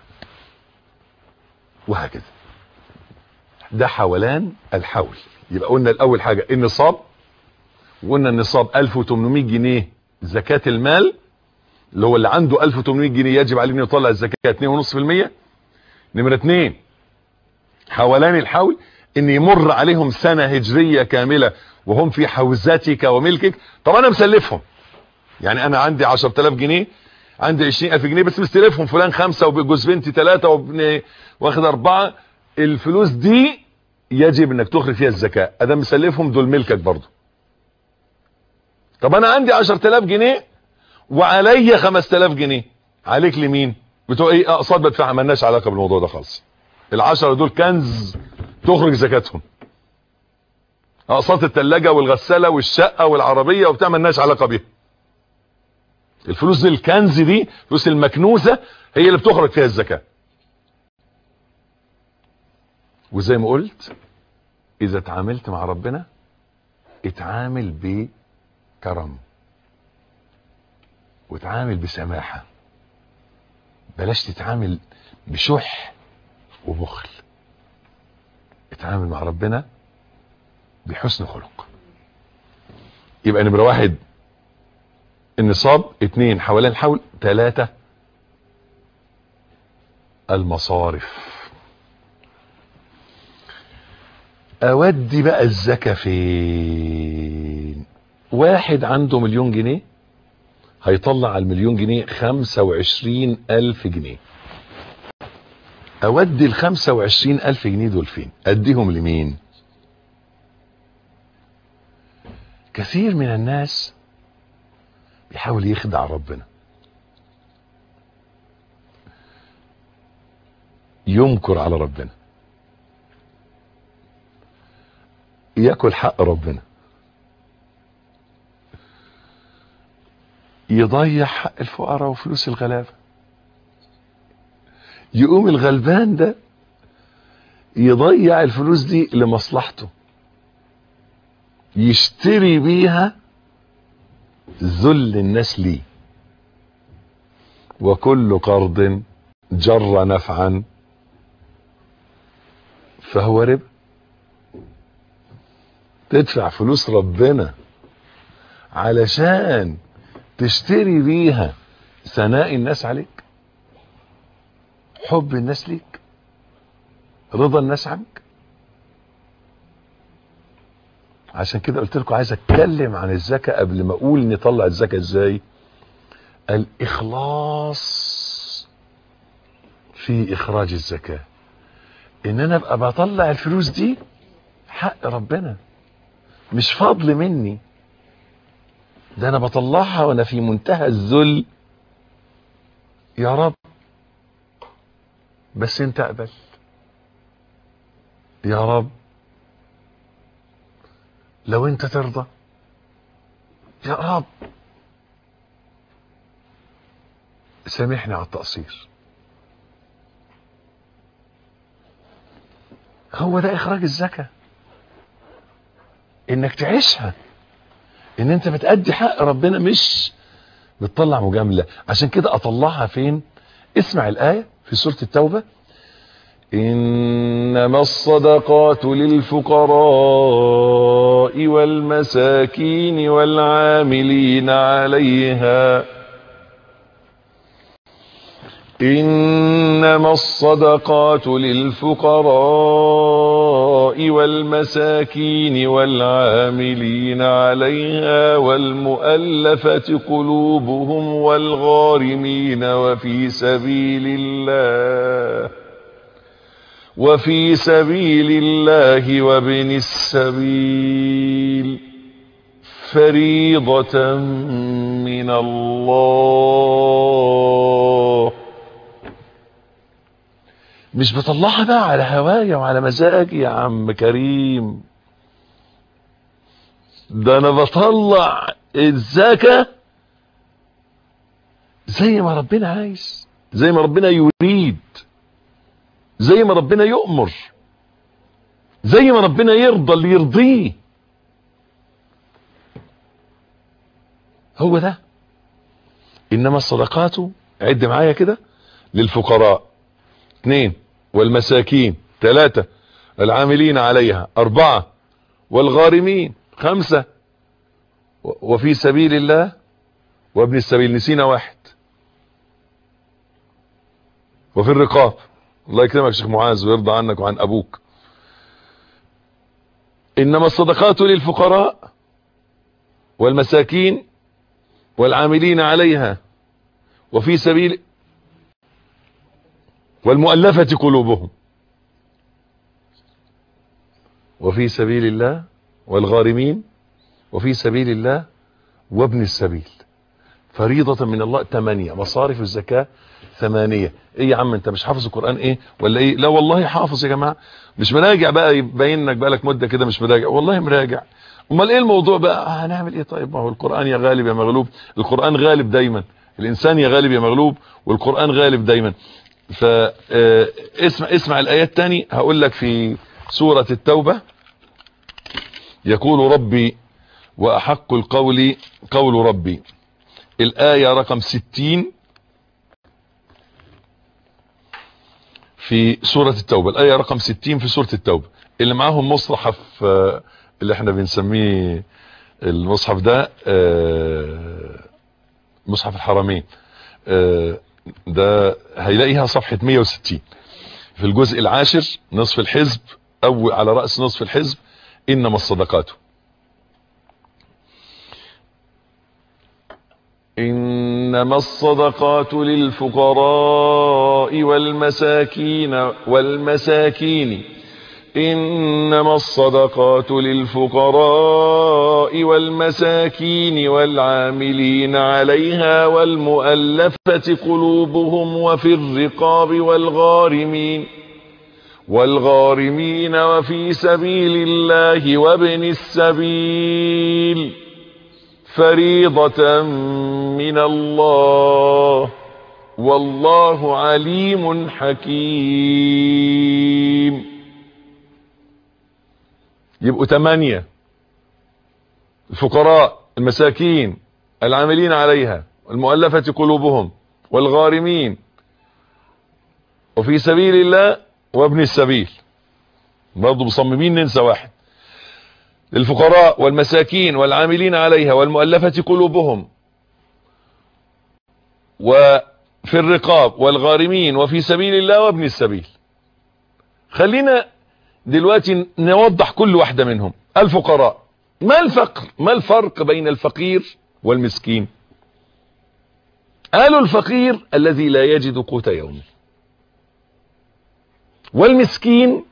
وهكذا ده حولان الحول يبقى قلنا الاول حاجة النصاب وقلنا النصاب 1800 جنيه زكاة المال اللي هو اللي عنده 1800 جنيه يجب عليه انه يطلع الزكاة 2.5% نمرة 2 حولان الحول ان يمر عليهم سنة هجرية كاملة وهم في حوزتك وملكك طب انا مسلفهم يعني انا عندي 10000 جنيه عندي 20000 جنيه بس مستلفهم فلان خمسة وجوز بنتي ثلاثة وابن واخد اربعة الفلوس دي يجب انك تخرج فيها الزكاة ادام مسلفهم دول ملكك برضو طب انا عندي 10000 جنيه وعليا 5000 جنيه عليك لمين بتوع ايه اقساط بدفعها مالناش علاقه بالموضوع ده خالص العشرة دول كنز تخرج زكاتهم اقساط الثلاجه والغساله والشقه والعربيه وبتاع مالناش علاقه بيها الفلوس دي الكنز دي فلوس المكنوزه هي اللي بتخرج فيها الزكاه وزي ما قلت اذا اتعاملت مع ربنا اتعامل بكرم وتعامل بسماحة بلاش تتعامل بشح وبخل اتعامل مع ربنا بحسن خلق يبقى نمرة واحد النصاب اتنين حوالين الحول تلاتة المصارف اودي بقى الزكاة فين واحد عنده مليون جنيه هيطلع على المليون جنيه خمسة وعشرين الف جنيه اودي الخمسة وعشرين الف جنيه دول فين اديهم لمين كثير من الناس بيحاول يخدع ربنا ينكر على ربنا ياكل حق ربنا يضيع حق الفقراء وفلوس الغلابة يقوم الغلبان ده يضيع الفلوس دي لمصلحته يشتري بيها ذل الناس ليه وكل قرض جر نفعا فهو ربا تدفع فلوس ربنا علشان تشتري بيها ثناء الناس عليك حب الناس ليك رضا الناس عنك عشان كده قلت لكم عايز اتكلم عن الزكاة قبل ما اقول نطلع الزكاة ازاي الاخلاص في اخراج الزكاة ان انا ابقى بطلع الفلوس دي حق ربنا مش فضل مني ده انا بطلعها وانا في منتهى الذل يا رب بس انت اقبل يا رب لو انت ترضى يا رب سامحني على التقصير هو ده اخراج الزكاة انك تعيشها ان انت بتأدي حق ربنا مش بتطلع مجاملة عشان كده اطلعها فين اسمع الآية في سورة التوبة إنما الصدقات للفقراء والمساكين والعاملين عليها إنما الصدقات للفقراء الفقراء والمساكين والعاملين عليها والمؤلفة قلوبهم والغارمين وفي سبيل الله وفي سبيل الله وابن السبيل فريضة من الله مش بطلعها بقى على هوايا وعلى مزاجي يا عم كريم ده انا بطلع الزكاة زي ما ربنا عايز زي ما ربنا يريد زي ما ربنا يؤمر زي ما ربنا يرضى اللي يرضيه هو ده انما الصدقات عد معايا كده للفقراء اثنين والمساكين ثلاثة العاملين عليها اربعة والغارمين خمسة وفي سبيل الله وابن السبيل نسينا واحد وفي الرقاب الله يكرمك شيخ معاذ ويرضى عنك وعن ابوك انما الصدقات للفقراء والمساكين والعاملين عليها وفي سبيل والمؤلفة قلوبهم وفي سبيل الله والغارمين وفي سبيل الله وابن السبيل فريضة من الله ثمانية مصارف الزكاة ثمانية ايه يا عم انت مش حافظ القرآن ايه ولا ايه لا والله حافظ يا جماعة مش مراجع بقى يبين انك بقالك مدة كده مش مراجع والله مراجع امال ايه الموضوع بقى آه هنعمل ايه طيب ما هو القرآن يا غالب يا مغلوب القرآن غالب دايما الانسان يا غالب يا مغلوب والقرآن غالب دايما فاسمع اسمع الايات تاني هقول لك في سورة التوبة يقول ربي واحق القول قول ربي الآية رقم ستين في سورة التوبة الآية رقم ستين في سورة التوبة اللي معاهم مصحف اللي احنا بنسميه المصحف ده مصحف الحرمين ده هيلاقيها صفحة 160 في الجزء العاشر نصف الحزب او على رأس نصف الحزب انما الصدقات انما الصدقات للفقراء والمساكين والمساكين انما الصدقات للفقراء والمساكين والعاملين عليها والمؤلفة قلوبهم وفي الرقاب والغارمين والغارمين وفي سبيل الله وابن السبيل فريضة من الله والله عليم حكيم يبقوا ثمانية الفقراء المساكين العاملين عليها المؤلفة قلوبهم والغارمين وفي سبيل الله وابن السبيل برضه مصممين ننسى واحد للفقراء والمساكين والعاملين عليها والمؤلفة قلوبهم وفي الرقاب والغارمين وفي سبيل الله وابن السبيل خلينا دلوقتي نوضح كل واحدة منهم الفقراء ما الفقر ما الفرق بين الفقير والمسكين قالوا الفقير الذي لا يجد قوت يومه والمسكين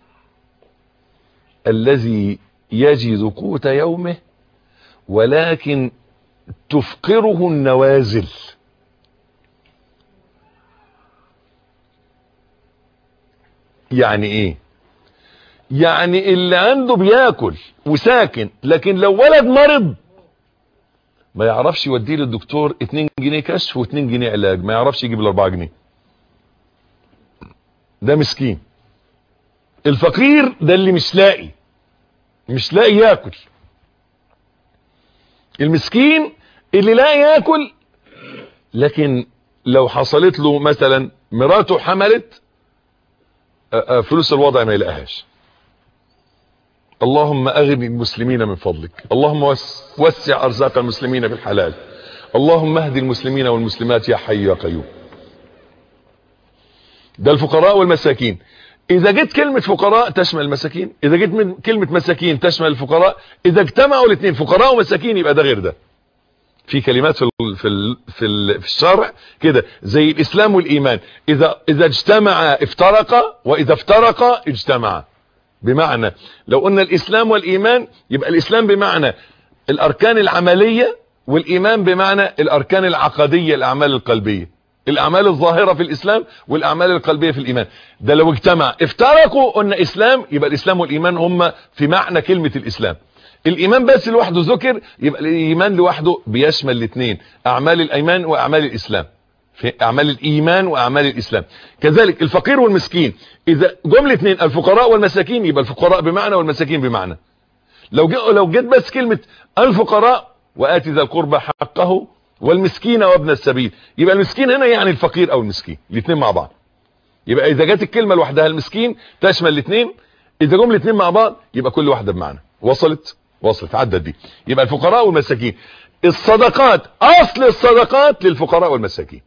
الذي يجد قوت يومه ولكن تفقره النوازل يعني ايه يعني اللي عنده بياكل وساكن لكن لو ولد مرض ما يعرفش يوديه للدكتور 2 جنيه كشف و2 جنيه علاج ما يعرفش يجيب ال 4 جنيه ده مسكين الفقير ده اللي مش لاقي مش لاقي ياكل المسكين اللي لاقي ياكل لكن لو حصلت له مثلا مراته حملت فلوس الوضع ما يلاقيهاش اللهم اغني المسلمين من فضلك اللهم وسع ارزاق المسلمين بالحلال اللهم اهد المسلمين والمسلمات يا حي يا قيوم ده الفقراء والمساكين اذا جيت كلمة فقراء تشمل المساكين اذا جيت من كلمة مساكين تشمل الفقراء اذا اجتمعوا الاثنين فقراء ومساكين يبقى ده غير ده في كلمات في ال في ال في, ال في الشرع كده زي الاسلام والايمان اذا اذا اجتمع افترق واذا افترق اجتمع بمعنى لو قلنا الاسلام والايمان يبقى الاسلام بمعنى الاركان العملية والايمان بمعنى الاركان العقدية الاعمال القلبية الاعمال الظاهرة في الاسلام والاعمال القلبية في الايمان ده لو اجتمع افترقوا قلنا اسلام يبقى الاسلام والايمان هم في معنى كلمة الاسلام الايمان بس لوحده ذكر يبقى الايمان لوحده بيشمل الاثنين اعمال الايمان واعمال الاسلام في اعمال الايمان واعمال الاسلام كذلك الفقير والمسكين اذا جمله اثنين الفقراء والمساكين يبقى الفقراء بمعنى والمساكين بمعنى لو جي لو جيت بس كلمه الفقراء واتي ذا القربى حقه والمسكين وابن السبيل يبقى المسكين هنا يعني الفقير او المسكين الاثنين مع بعض يبقى اذا جت الكلمه لوحدها المسكين تشمل الاثنين اذا جمله اثنين مع بعض يبقى كل واحده بمعنى وصلت وصلت عدت دي يبقى الفقراء والمساكين الصدقات اصل الصدقات للفقراء والمساكين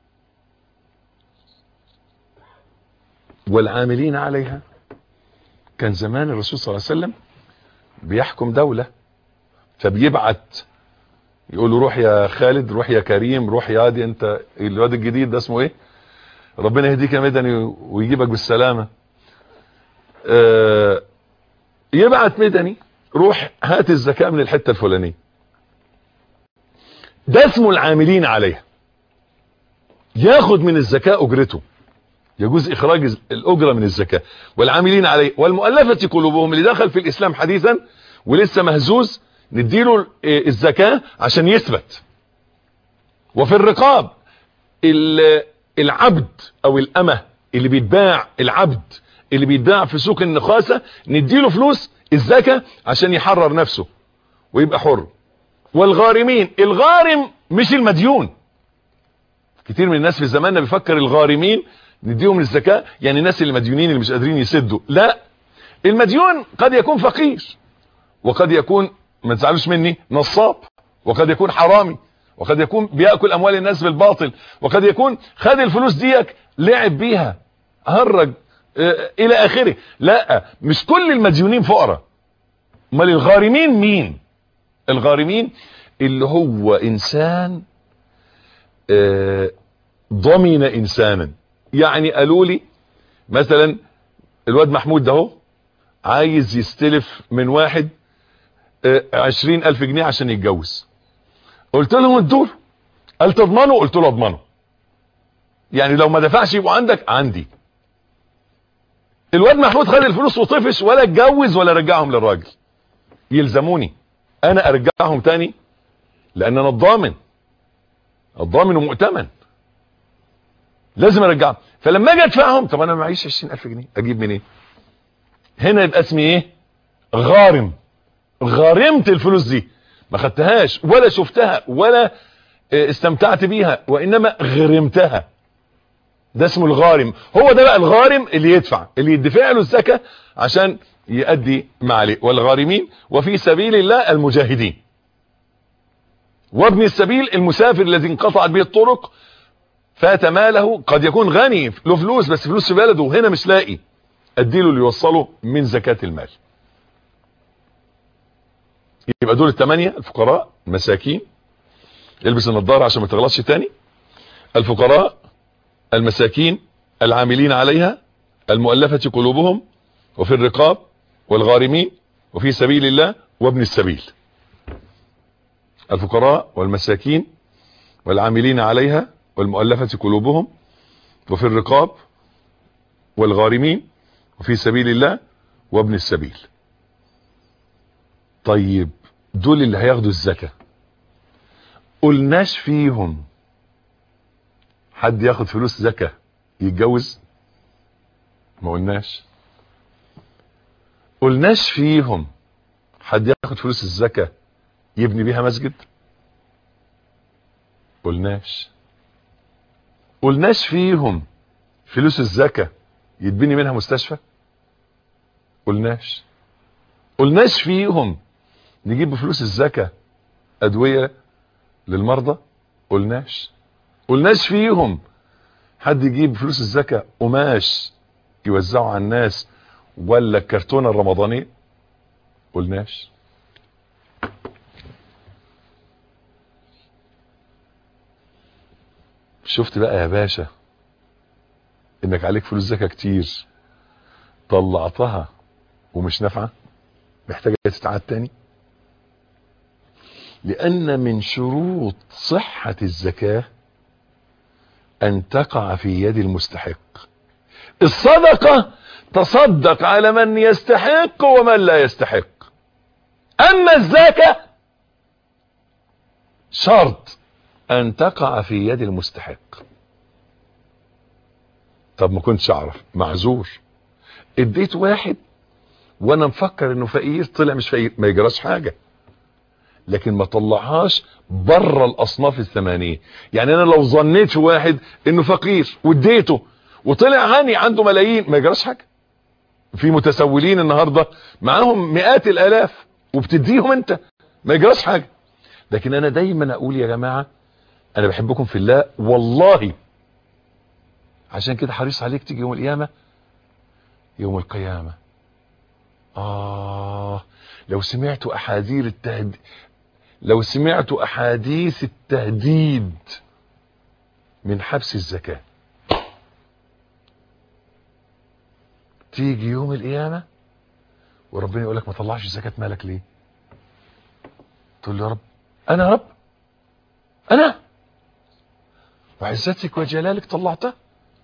والعاملين عليها كان زمان الرسول صلى الله عليه وسلم بيحكم دولة فبيبعت يقول له روح يا خالد روح يا كريم روح يا هادي انت الواد الجديد ده اسمه ايه ربنا يهديك يا مدني ويجيبك بالسلامة آه يبعت مدني روح هات الزكاة من الحتة الفلانية ده اسمه العاملين عليها ياخد من الزكاة اجرته يجوز اخراج الاجرة من الزكاة والعاملين عليه والمؤلفة قلوبهم اللي دخل في الاسلام حديثا ولسه مهزوز نديله الزكاة عشان يثبت وفي الرقاب العبد او الامة اللي بيتباع العبد اللي بيتباع في سوق النخاسة نديله فلوس الزكاة عشان يحرر نفسه ويبقى حر والغارمين الغارم مش المديون كتير من الناس في زماننا بيفكر الغارمين نديهم الزكاة يعني الناس اللي مديونين اللي مش قادرين يسدوا لا المديون قد يكون فقير وقد يكون ما تزعلوش مني نصاب وقد يكون حرامي وقد يكون بيأكل اموال الناس بالباطل وقد يكون خد الفلوس ديك لعب بيها هرج اه الى اخره لا مش كل المديونين فقراء امال الغارمين مين الغارمين اللي هو انسان اه ضمن انسانا يعني قالوا لي مثلا الواد محمود ده هو عايز يستلف من واحد عشرين الف جنيه عشان يتجوز قلت له ادوله قال تضمنه قلت له اضمنه يعني لو ما دفعش يبقوا عندك عندي الواد محمود خد الفلوس وطفش ولا اتجوز ولا رجعهم للراجل يلزموني انا ارجعهم تاني لان انا الضامن الضامن ومؤتمن لازم ارجعهم فلما اجي ادفعهم طب انا معيش 20000 جنيه اجيب منين هنا يبقى اسمي ايه غارم غارمت الفلوس دي ما خدتهاش ولا شفتها ولا استمتعت بيها وانما غرمتها ده اسمه الغارم هو ده بقى الغارم اللي يدفع اللي يدفع له الزكاة عشان يؤدي ما عليه والغارمين وفي سبيل الله المجاهدين وابن السبيل المسافر الذي انقطعت به الطرق فات ماله قد يكون غني له فلوس بس فلوس في بلده وهنا مش لاقي اديله اللي يوصله من زكاة المال يبقى دول الثمانية الفقراء المساكين البس النضارة عشان ما تغلطش تاني الفقراء المساكين العاملين عليها المؤلفة قلوبهم وفي الرقاب والغارمين وفي سبيل الله وابن السبيل الفقراء والمساكين والعاملين عليها والمؤلفة قلوبهم وفي الرقاب والغارمين وفي سبيل الله وابن السبيل طيب دول اللي هياخدوا الزكاة قلناش فيهم حد ياخد فلوس زكاة يتجوز ما قلناش قلناش فيهم حد ياخد فلوس الزكاة يبني بيها مسجد قلناش قلناش فيهم فلوس الزكاة يتبني منها مستشفى قلناش قلناش فيهم نجيب بفلوس الزكاة ادوية للمرضى قلناش قلناش فيهم حد يجيب فلوس الزكاة قماش يوزعه على الناس ولا الكرتونه الرمضانيه قلناش شفت بقى يا باشا انك عليك فلوس زكاه كتير طلعتها ومش نافعه محتاجه تتعاد تاني لان من شروط صحه الزكاه ان تقع في يد المستحق الصدقه تصدق على من يستحق ومن لا يستحق اما الزكاه شرط ان تقع في يد المستحق طب ما كنتش اعرف معذور اديت واحد وانا مفكر انه فقير طلع مش فقير ما يجراش حاجه لكن ما طلعهاش بره الاصناف الثمانيه يعني انا لو ظنيت في واحد انه فقير واديته وطلع غني عنده ملايين ما يجراش حاجه في متسولين النهارده معاهم مئات الالاف وبتديهم انت ما يجراش حاجه لكن انا دايما اقول يا جماعه انا بحبكم في الله والله عشان كده حريص عليك تيجي يوم القيامه يوم القيامه اه لو سمعت احاديث التهديد لو سمعت احاديث التهديد من حبس الزكاه تيجي يوم القيامه وربنا يقول لك ما طلعش زكاه مالك ليه تقول له يا رب انا يا رب انا وعزتك وجلالك طلعتها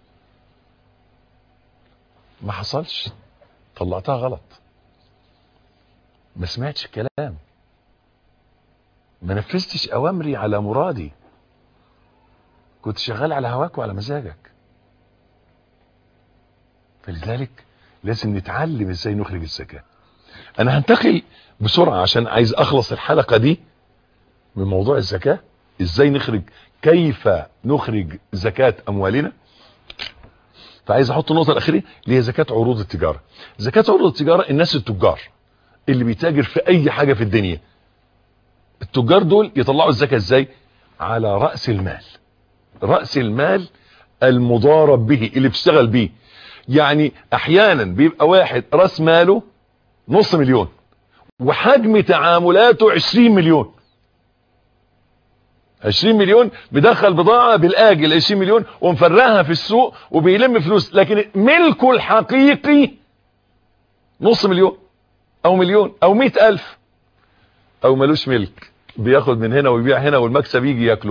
ما حصلش طلعتها غلط ما سمعتش الكلام ما نفذتش اوامري على مرادي كنت شغال على هواك وعلى مزاجك فلذلك لازم نتعلم ازاي نخرج الزكاه انا هنتقل بسرعه عشان عايز اخلص الحلقه دي من موضوع الزكاه ازاي نخرج كيف نخرج زكاه اموالنا فعايز احط النقطه الاخيره اللي هي زكاه عروض التجاره زكاه عروض التجاره الناس التجار اللي بيتاجر في اي حاجه في الدنيا التجار دول يطلعوا الزكاه ازاي على راس المال راس المال المضارب به اللي بيشتغل بيه يعني احيانا بيبقى واحد راس ماله نص مليون وحجم تعاملاته 20 مليون 20 مليون بدخل بضاعة بالاجل 20 مليون ومفرقها في السوق وبيلم فلوس لكن ملكه الحقيقي نص مليون او مليون او مئة الف او ملوش ملك بياخد من هنا ويبيع هنا والمكسب يجي ياكله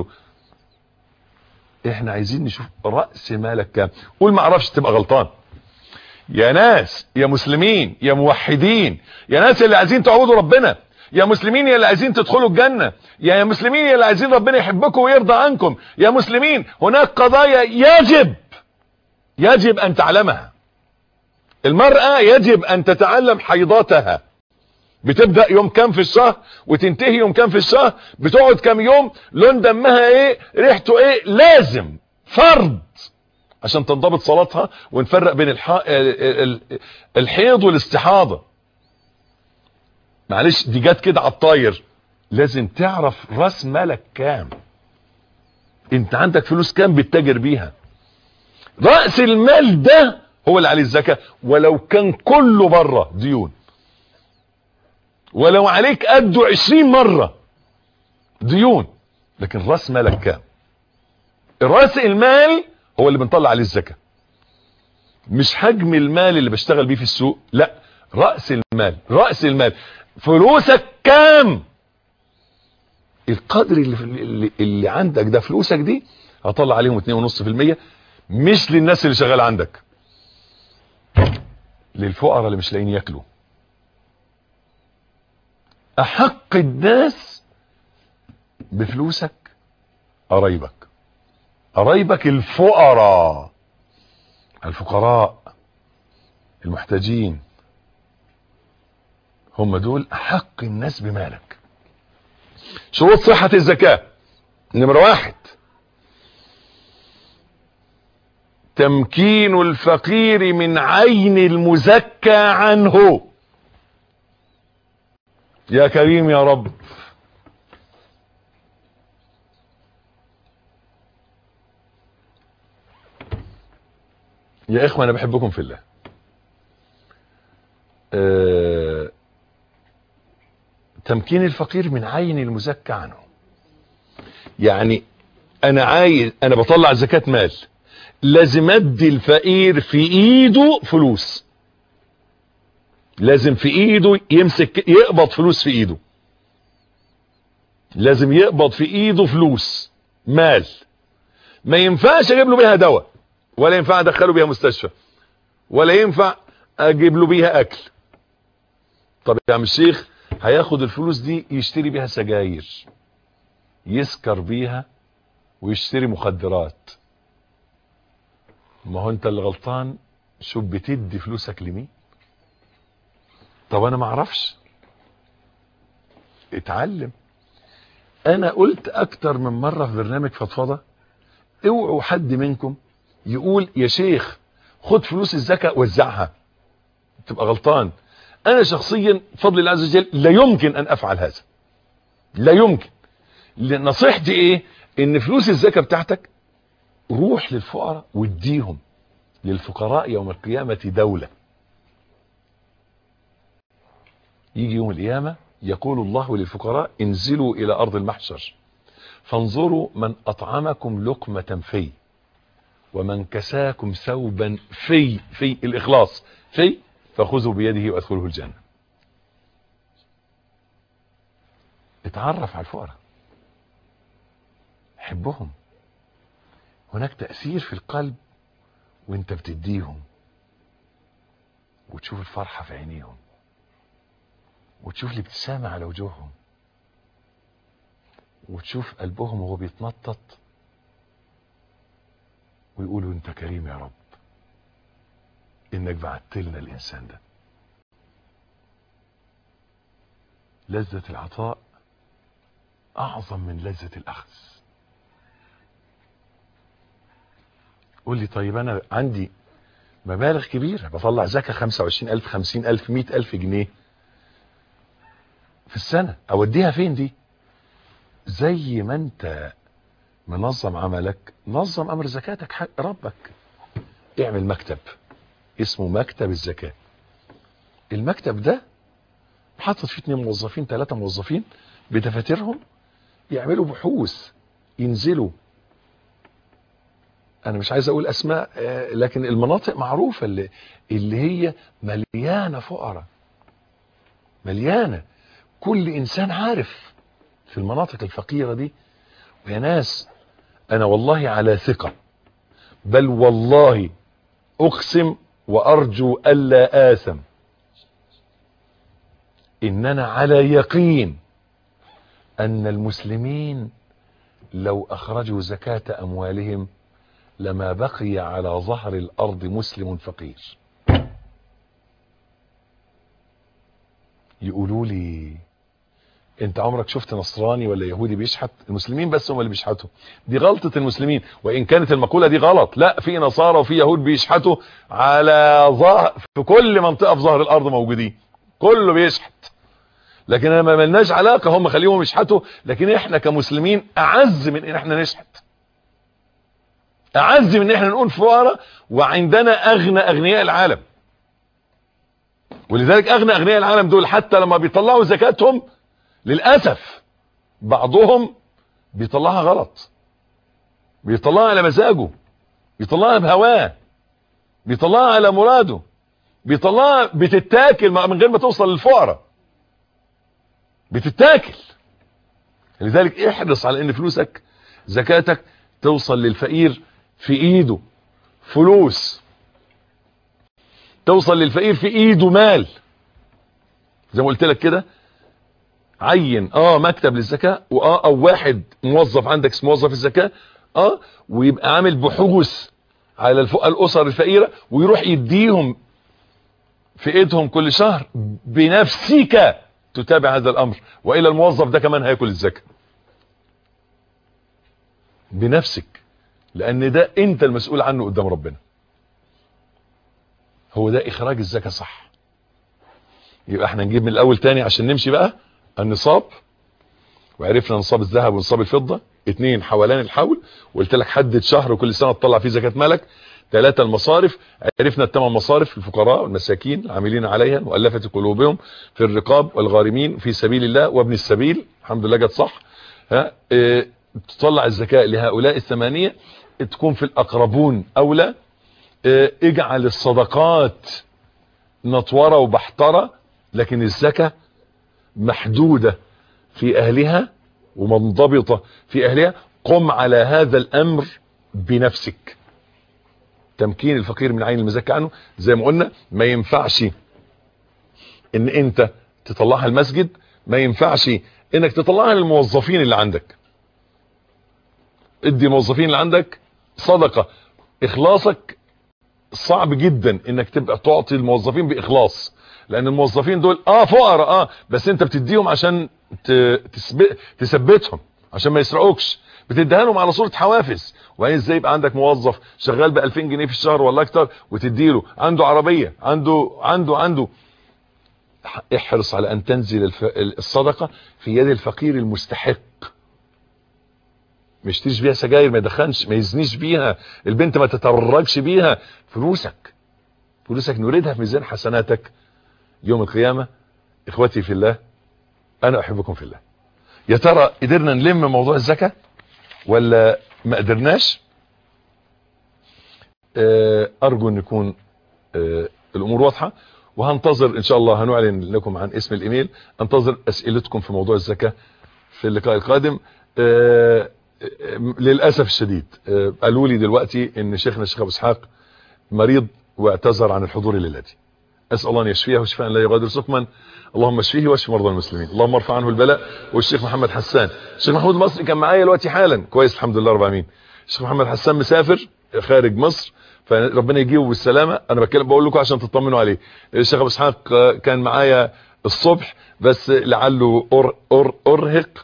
احنا عايزين نشوف رأس مالك كام قول ما اعرفش تبقى غلطان يا ناس يا مسلمين يا موحدين يا ناس اللي عايزين تعبدوا ربنا يا مسلمين يا اللي عايزين تدخلوا الجنة يا مسلمين يا اللي عايزين ربنا يحبكم ويرضى عنكم يا مسلمين هناك قضايا يجب يجب ان تعلمها المرأة يجب ان تتعلم حيضاتها بتبدأ يوم كام في الشهر وتنتهي يوم كام في الشهر بتقعد كام يوم لون دمها ايه ريحته ايه لازم فرض عشان تنضبط صلاتها ونفرق بين الح... الحيض والاستحاضة معلش دي جت كده على الطاير لازم تعرف راس مالك كام انت عندك فلوس كام بتتاجر بيها رأس المال ده هو اللي عليه الزكاة ولو كان كله بره ديون ولو عليك قده عشرين مرة ديون لكن راس مالك كام راس المال هو اللي بنطلع عليه الزكاة مش حجم المال اللي بشتغل بيه في السوق لا رأس المال رأس المال فلوسك كام القدر اللي, اللي, اللي عندك ده فلوسك دي هطلع عليهم 2.5% مش للناس اللي شغال عندك للفقراء اللي مش لاقيين ياكلوا احق الناس بفلوسك قرايبك قرايبك الفقراء الفقراء المحتاجين هم دول احق الناس بمالك شروط صحة الزكاة نمرة واحد تمكين الفقير من عين المزكى عنه يا كريم يا رب يا اخوة انا بحبكم في الله آه تمكين الفقير من عين المزكى عنه يعني انا عايز انا بطلع زكاة مال لازم ادي الفقير في ايده فلوس لازم في ايده يمسك يقبض فلوس في ايده لازم يقبض في ايده فلوس مال ما ينفعش اجيب له بيها دواء ولا ينفع ادخله بيها مستشفى ولا ينفع اجيب له بيها اكل طب يا عم الشيخ هياخد الفلوس دي يشتري بيها سجاير يسكر بيها ويشتري مخدرات ما هو انت اللي غلطان شوف بتدي فلوسك لمين طب انا ما اعرفش اتعلم انا قلت اكتر من مرة في برنامج فضفضة اوعوا حد منكم يقول يا شيخ خد فلوس الزكاة وزعها تبقى غلطان انا شخصيا بفضل الله عز وجل لا يمكن ان افعل هذا لا يمكن نصيحتي ايه ان فلوس الزكاة بتاعتك روح للفقراء واديهم للفقراء يوم القيامة دولة يجي يوم القيامة يقول الله للفقراء انزلوا الى ارض المحشر فانظروا من اطعمكم لقمة في ومن كساكم ثوبا في في الاخلاص في فخذوا بيده وادخله الجنة اتعرف على الفقراء حبهم هناك تأثير في القلب وانت بتديهم وتشوف الفرحة في عينيهم وتشوف الابتسامة على وجوههم وتشوف قلبهم وهو بيتنطط ويقولوا انت كريم يا رب انك بعت لنا الانسان ده لذة العطاء اعظم من لذة الاخذ قول لي طيب انا عندي مبالغ كبيرة بطلع زكاة 25000 50000 100000 جنيه في السنة اوديها فين دي زي ما انت منظم عملك نظم امر زكاتك حق ربك اعمل مكتب اسمه مكتب الزكاة المكتب ده حاطط فيه اتنين موظفين ثلاثة موظفين بدفاترهم يعملوا بحوث ينزلوا انا مش عايز اقول اسماء لكن المناطق معروفة اللي, اللي هي مليانة فقراء مليانة كل انسان عارف في المناطق الفقيرة دي ويا ناس انا والله على ثقة بل والله اقسم وارجو الا اثم اننا على يقين ان المسلمين لو اخرجوا زكاة اموالهم لما بقي على ظهر الارض مسلم فقير يقولوا لي انت عمرك شفت نصراني ولا يهودي بيشحت المسلمين بس هم اللي بيشحتوا دي غلطة المسلمين وان كانت المقولة دي غلط لا في نصارى وفي يهود بيشحتوا على ظهر في كل منطقة في ظهر الارض موجودين كله بيشحت لكن انا ما ملناش علاقة هم خليهم يشحتوا لكن احنا كمسلمين اعز من ان احنا نشحت اعز من ان احنا نقول فقراء وعندنا اغنى اغنياء العالم ولذلك اغنى اغنياء العالم دول حتى لما بيطلعوا زكاتهم للأسف بعضهم بيطلعها غلط بيطلعها على مزاجه بيطلعها بهواه بيطلعها على مراده بيطلعها بتتاكل من غير ما توصل للفقراء بتتاكل لذلك احرص على ان فلوسك زكاتك توصل للفقير في ايده فلوس توصل للفقير في ايده مال زي ما قلت لك كده عين اه مكتب للزكاة واه او واحد موظف عندك اسمه موظف الزكاة اه ويبقى عامل بحوث على الاسر الفقيرة ويروح يديهم في ايدهم كل شهر بنفسك تتابع هذا الامر والى الموظف ده كمان هياكل الزكاة بنفسك لان ده انت المسؤول عنه قدام ربنا هو ده اخراج الزكاة صح يبقى احنا نجيب من الاول تاني عشان نمشي بقى النصاب وعرفنا نصاب الذهب ونصاب الفضة اتنين حولان الحول وقلت لك حدد شهر وكل سنة تطلع فيه زكاة مالك ثلاثة المصارف عرفنا الثمان مصارف الفقراء والمساكين العاملين عليها مؤلفة قلوبهم في الرقاب والغارمين في سبيل الله وابن السبيل الحمد لله جت صح ها اه تطلع الزكاة لهؤلاء الثمانية تكون في الأقربون أولى اه اجعل الصدقات نطورة وبحترة لكن الزكاة محدودة في أهلها ومنضبطة في أهلها قم على هذا الأمر بنفسك تمكين الفقير من عين المزكى عنه زي ما قلنا ما ينفعش ان انت تطلعها المسجد ما ينفعش انك تطلعها للموظفين اللي عندك ادي الموظفين اللي عندك صدقة اخلاصك صعب جدا انك تبقى تعطي الموظفين باخلاص لان الموظفين دول اه فقراء اه بس انت بتديهم عشان تثبت تثبتهم عشان ما يسرقوكش بتديها لهم على صوره حوافز وبعدين ازاي يبقى عندك موظف شغال ب 2000 جنيه في الشهر ولا اكتر وتديله عنده عربيه عنده عنده عنده احرص على ان تنزل الف... الصدقه في يد الفقير المستحق ما يشتريش بيها سجاير ما يدخنش ما يزنيش بيها البنت ما تترجش بيها فلوسك فلوسك نريدها في ميزان حسناتك يوم القيامه اخوتي في الله انا احبكم في الله يا ترى قدرنا نلم موضوع الزكاه ولا ما قدرناش ارجو ان يكون الامور واضحه وهنتظر ان شاء الله هنعلن لكم عن اسم الايميل انتظر اسئلتكم في موضوع الزكاه في اللقاء القادم للاسف الشديد قالوا لي دلوقتي ان شيخنا الشيخ ابو اسحاق مريض واعتذر عن الحضور الليله دي اسال الله ان يشفيه شفاء لا يغادر سقما اللهم اشفيه واشف مرضى المسلمين اللهم ارفع عنه البلاء والشيخ محمد حسان الشيخ محمود المصري كان معايا دلوقتي حالا كويس الحمد لله رب العالمين الشيخ محمد حسان مسافر خارج مصر فربنا يجيبه بالسلامه انا بتكلم بقول لكم عشان تطمنوا عليه الشيخ ابو اسحاق كان معايا الصبح بس لعله أر أر ارهق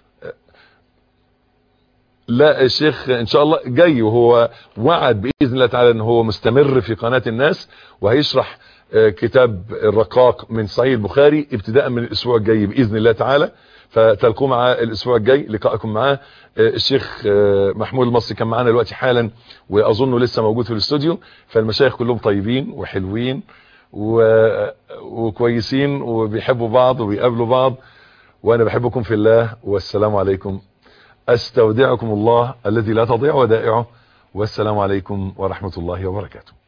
لا الشيخ ان شاء الله جاي وهو وعد باذن الله تعالى ان هو مستمر في قناه الناس وهيشرح كتاب الرقاق من صحيح البخاري ابتداء من الاسبوع الجاي باذن الله تعالى فتلقوا معاه الاسبوع الجاي لقائكم معاه الشيخ محمود المصري كان معانا دلوقتي حالا واظنه لسه موجود في الاستوديو فالمشايخ كلهم طيبين وحلوين و... وكويسين وبيحبوا بعض وبيقابلوا بعض وانا بحبكم في الله والسلام عليكم استودعكم الله الذي لا تضيع ودائعه والسلام عليكم ورحمة الله وبركاته